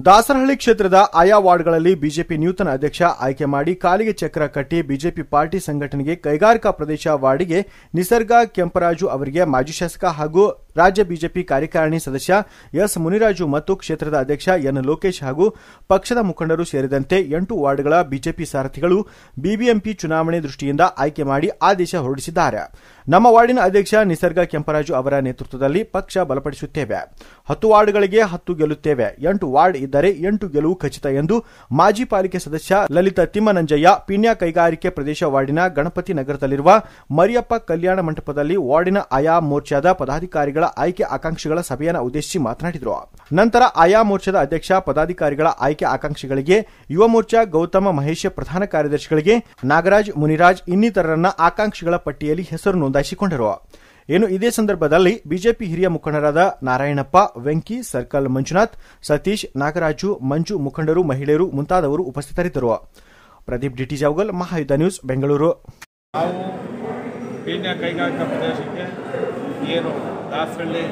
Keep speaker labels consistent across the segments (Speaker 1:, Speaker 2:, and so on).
Speaker 1: ದಾಸರಹಳ್ಳಿ ಕ್ಷೇತ್ರದ ಆಯಾ ವಾರ್ಡ್ಗಳಲ್ಲಿ ಬಿಜೆಪಿ ನೂತನ ಅಧ್ಯಕ್ಷ ಆಯ್ಕೆ ಮಾಡಿ ಕಾಲಿಗೆ ಚಕ್ರ ಕಟ್ಟಿ ಬಿಜೆಪಿ ಪಾರ್ಟಿ ಸಂಘಟನೆಗೆ ಕೈಗಾರಿಕಾ ಪ್ರದೇಶ ವಾರ್ಡಿಗೆ ನಿಸರ್ಗ ಕೆಂಪರಾಜು ಅವರಿಗೆ ಮಾಜಿ ಶಾಸಕ ಹಾಗೂ ರಾಜ್ಯ ಬಿಜೆಪಿ ಕಾರ್ಯಕಾರಿಣಿ ಸದಸ್ಯ ಎಸ್ ಮುನಿರಾಜು ಮತ್ತು ಕ್ಷೇತ್ರದ ಅಧ್ಯಕ್ಷ ಎನ್ ಲೋಕೇಶ್ ಹಾಗೂ ಪಕ್ಷದ ಮುಖಂಡರು ಸೇರಿದಂತೆ ಎಂಟು ವಾರ್ಡ್ಗಳ ಬಿಜೆಪಿ ಸಾರಥಿಗಳು ಬಿಬಿಎಂಪಿ ಚುನಾವಣೆ ದೃಷ್ಟಿಯಿಂದ ಆಯ್ಕೆ ಮಾಡಿ ಆದೇಶ ಹೊರಡಿಸಿದ್ದಾರೆ ನಮ್ಮ ವಾರ್ಡಿನ ಅಧ್ಯಕ್ಷ ನಿಸರ್ಗ ಕೆಂಪರಾಜು ಅವರ ನೇತೃತ್ವದಲ್ಲಿ ಪಕ್ಷ ಬಲಪಡಿಸುತ್ತೇವೆ ಹತ್ತು ವಾರ್ಡ್ಗಳಿಗೆ ಹತ್ತು ಗೆಲ್ಲುತ್ತೇವೆ ಎಂಟು ವಾರ್ಡ್ ಇದ್ದರೆ ಎಂಟು ಗೆಲುವು ಖಚಿತ ಎಂದು ಮಾಜಿ ಪಾಲಿಕೆ ಸದಸ್ಯ ಲಲಿತಾ ತಿಮ್ಮನಂಜಯ್ಯ ಪಿಣ್ಯ ಕೈಗಾರಿಕೆ ಪ್ರದೇಶ ವಾರ್ಡಿನ ಗಣಪತಿ ನಗರದಲ್ಲಿರುವ ಮರಿಯಪ್ಪ ಕಲ್ಯಾಣ ಮಂಟಪದಲ್ಲಿ ವಾರ್ಡಿನ ಆಯಾ ಮೋರ್ಚಾದ ಪದಾಧಿಕಾರಿಗಳ ಆಯ್ಕೆ ಆಕಾಂಕ್ಷಿಗಳ ಸಭೆಯನ್ನು ಉದ್ದೇಶಿಸಿ ಮಾತನಾಡಿದರು ನಂತರ ಆಯಾ ಮೋರ್ಚಾದ ಅಧ್ಯಕ್ಷ ಪದಾಧಿಕಾರಿಗಳ ಆಯ್ಕೆ ಆಕಾಂಕ್ಷಿಗಳಿಗೆ ಯುವ ಮೋರ್ಚಾ ಗೌತಮ ಮಹೇಶ್ ಪ್ರಧಾನ ಕಾರ್ಯದರ್ಶಿಗಳಿಗೆ ನಾಗರಾಜ್ ಮುನಿರಾಜ್ ಇನ್ನಿತರರನ್ನ ಆಕಾಂಕ್ಷಿಗಳ ಪಟ್ಟಿಯಲ್ಲಿ ಹೆಸರು ನೋಂದಾಯಿಸಿಕೊಂಡರು ಇನ್ನು ಇದೇ ಸಂದರ್ಭದಲ್ಲಿ ಬಿಜೆಪಿ ಹಿರಿಯ ಮುಖಂಡರಾದ ನಾರಾಯಣಪ್ಪ ವೆಂಕಿ ಸರ್ಕಲ್ ಮಂಜುನಾಥ್ ಸತೀಶ್ ನಾಗರಾಜು ಮಂಜು ಮುಖಂಡರು ಮಹಿಳೆಯರು ಮುಂತಾದವರು ಉಪಸ್ಥಿತರಿದ್ದರು ಪ್ರದೀಪ್ ಡಿಟಿ ಜಾವಗಲ್ ಮಹಾಯುಧ ನ್ಯೂಸ್ ಬೆಂಗಳೂರು
Speaker 2: ನಾವು ಪೀಣ್ಯ ಕೈಗಾರಿಕಾ ಪ್ರದೇಶಕ್ಕೆ ಏನು ದಾಸರಳ್ಳಿ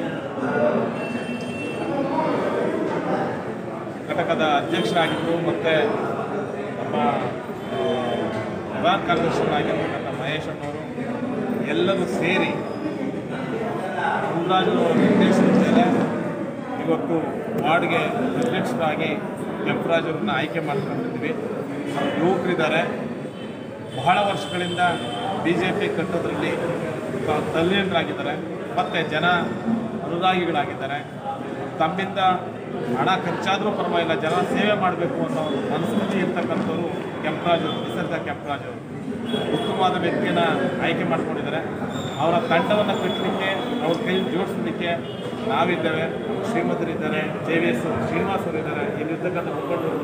Speaker 2: ಘಟಕದ ಅಧ್ಯಕ್ಷರಾಗಿದ್ದರು ಮತ್ತು ನಮ್ಮ ಆ, ಪ್ರಧಾನ ಕಾರ್ಯದರ್ಶಿಗಳಾಗಿರ್ತಕ್ಕಂಥ ಮಹೇಶ್ ಅಣ್ಣವರು ಎಲ್ಲರೂ ಸೇರಿ ಮುನ್ರಾಜು ನಿರ್ದೇಶನದ ಮೇಲೆ ಇವತ್ತು ವಾರ್ಡ್ಗೆ ಅಧ್ಯಕ್ಷರಾಗಿ ಕೆಂಪರಾಜವ್ರನ್ನ ಆಯ್ಕೆ ಮಾಡ್ಕೊಂಡಿದ್ವಿ ಯುವಕರಿದ್ದಾರೆ ಬಹಳ ವರ್ಷಗಳಿಂದ ಬಿ ಜೆ ಪಿ ಕಟ್ಟೋದ್ರಲ್ಲಿ ತ- ತಲ್ಲೀನರಾಗಿದ್ದಾರೆ ಮತ್ತು ಜನ ಅನುರಾಗಿಗಳಾಗಿದ್ದಾರೆ ತಮ್ಮಿಂದ ಹಣ ಖರ್ಚಾದರೂ ಪರವಾಗಿಲ್ಲ ಜನ ಸೇವೆ ಮಾಡಬೇಕು ಅನ್ನೋ ಒಂದು ಮನಸ್ಥಿತಿ ಇರ್ತಕ್ಕಂಥವ್ರು ಕೆಂಪರಾಜು ನಿಸರ್ಗ ಕೆಂಪರಾಜು ಅವರು ಉತ್ತಮವಾದ ವ್ಯಕ್ತಿಯನ್ನು ಆಯ್ಕೆ ಮಾಡ್ಕೊಂಡಿದ್ದಾರೆ ಅವರ ತಂಡವನ್ನು ಕಟ್ಟಲಿಕ್ಕೆ ಅವ್ರ ಕೈ ಜೋಡಿಸಲಿಕ್ಕೆ ನಾವಿದ್ದೇವೆ ಶ್ರೀಮಂತರಿದ್ದಾರೆ ಜೆ ವಿ ಎಸ್ ಶ್ರೀನಿವಾಸ್ ಅವರಿದ್ದಾರೆ ಇಲ್ಲಿರ್ತಕ್ಕಂಥ ಮುಖಂಡರು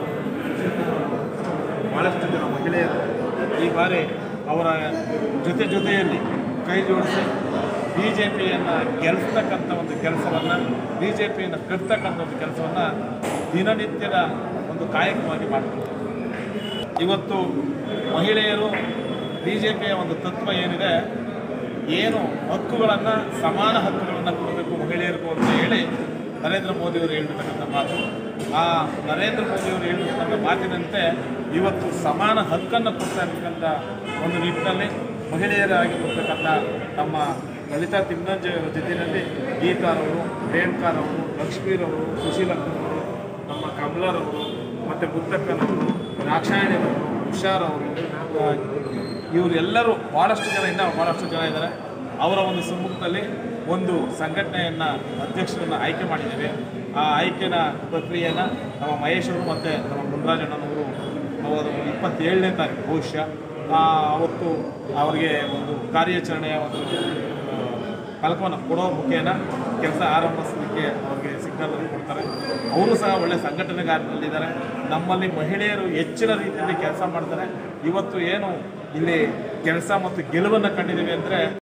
Speaker 2: ಭಾಳಷ್ಟು ಜನ ಮಹಿಳೆಯರು ಈ ಬಾರಿ ಅವರ ಜೊತೆ ಜೊತೆಯಲ್ಲಿ ಕೈ ಜೋಡಿಸಿ ಬಿ ಜೆ ಪಿಯನ್ನು ಗೆಲ್ಲಿಸ್ತಕ್ಕಂಥ ಒಂದು ಕೆಲಸವನ್ನು ಬಿ ಜೆ ಪಿಯನ್ನು ಕಟ್ತಕ್ಕಂಥ ಒಂದು ಕೆಲಸವನ್ನು ದಿನನಿತ್ಯದ ಒಂದು ಕಾಯಕವಾಗಿ ಮಾಡ್ತಾರೆ ಇವತ್ತು ಮಹಿಳೆಯರು ಬಿ ಜೆ ಪಿಯ ಒಂದು ತತ್ವ ಏನಿದೆ ಏನು ಹಕ್ಕುಗಳನ್ನು ಸಮಾನ ಹಕ್ಕುಗಳನ್ನು ಕೊಡಬೇಕು ಮಹಿಳೆಯರಿಗೂ ಅಂತ ಹೇಳಿ ನರೇಂದ್ರ ಮೋದಿಯವರು ಹೇಳಿರ್ತಕ್ಕಂಥ ಮಾತು ಆ ನರೇಂದ್ರ ಮೋದಿಯವರು ಹೇಳಿರ್ತಕ್ಕಂಥ ಮಾತಿನಂತೆ ಇವತ್ತು ಸಮಾನ ಹಕ್ಕನ್ನು ಕೊಡ್ತಾ ಇರ್ತಕ್ಕಂಥ ಒಂದು ನಿಟ್ಟಿನಲ್ಲಿ ಮಹಿಳೆಯರಾಗಿರ್ತಕ್ಕಂಥ ನಮ್ಮ ಲಲಿತಾ ತಿಮ್ಮನಂಜಯವರ ಜೊತೆಯಲ್ಲಿ ಗೀತಾರವರು ರೇಣುಕಾರವರು ಲಕ್ಷ್ಮೀರವರು ಸುಶೀಲಕ್ಕನವರು ನಮ್ಮ ಕಮಲರವರು ಮತ್ತು ಮುತ್ತಕ್ಕನವರು ದಾಕ್ಷಾಯಣಿಯವರು ಹುಷಾರವರು ಇವರೆಲ್ಲರೂ ಭಾಳಷ್ಟು ಜನ ಇನ್ನೂ ಭಾಳಷ್ಟು ಜನ ಇದ್ದಾರೆ ಅವರ ಒಂದು ಸಮ್ಮುಖದಲ್ಲಿ ಒಂದು ಸಂಘಟನೆಯನ್ನು ಅಧ್ಯಕ್ಷರನ್ನು ಆಯ್ಕೆ ಮಾಡಿದ್ದೇವೆ ಆ ಆಯ್ಕೆನ ಪ್ರಕ್ರಿಯೆಯನ್ನು ನಮ್ಮ ಮಹೇಶ್ ಅವರು ಮತ್ತು ನಮ್ಮ ಮುನ್ರಾಜಣ್ಣನವರು ಅವರು ಇಪ್ಪತ್ತೇಳನೇ ತಾರೀಕು ಬಹುಶಃ ಆ, ಅವತ್ತು ಅವರಿಗೆ ಒಂದು ಕಾರ್ಯಾಚರಣೆಯ ಒಂದು ಆ, ಫಲಕವನ್ನು ಕೊಡೋ ಮುಖೇನ ಕೆಲಸ ಆರಂಭಿಸಲಿಕ್ಕೆ ಅವ್ರಿಗೆ ಸಿಗ್ನಲ್ ಕೊಡ್ತಾರೆ ಅವರು ಸಹ ಒಳ್ಳೆ ಸಂಘಟನೆಗಾರರಲ್ಲಿದ್ದಾರೆ ನಮ್ಮಲ್ಲಿ ಮಹಿಳೆಯರು ಹೆಚ್ಚಿನ ರೀತಿಯಲ್ಲಿ ಕೆಲಸ ಮಾಡ್ತಾರೆ ಇವತ್ತು ಏನು ಇಲ್ಲಿ ಕೆಲಸ ಮತ್ತು ಗೆಲುವನ್ನು ಕಂಡಿದ್ದೀವಿ ಅಂದರೆ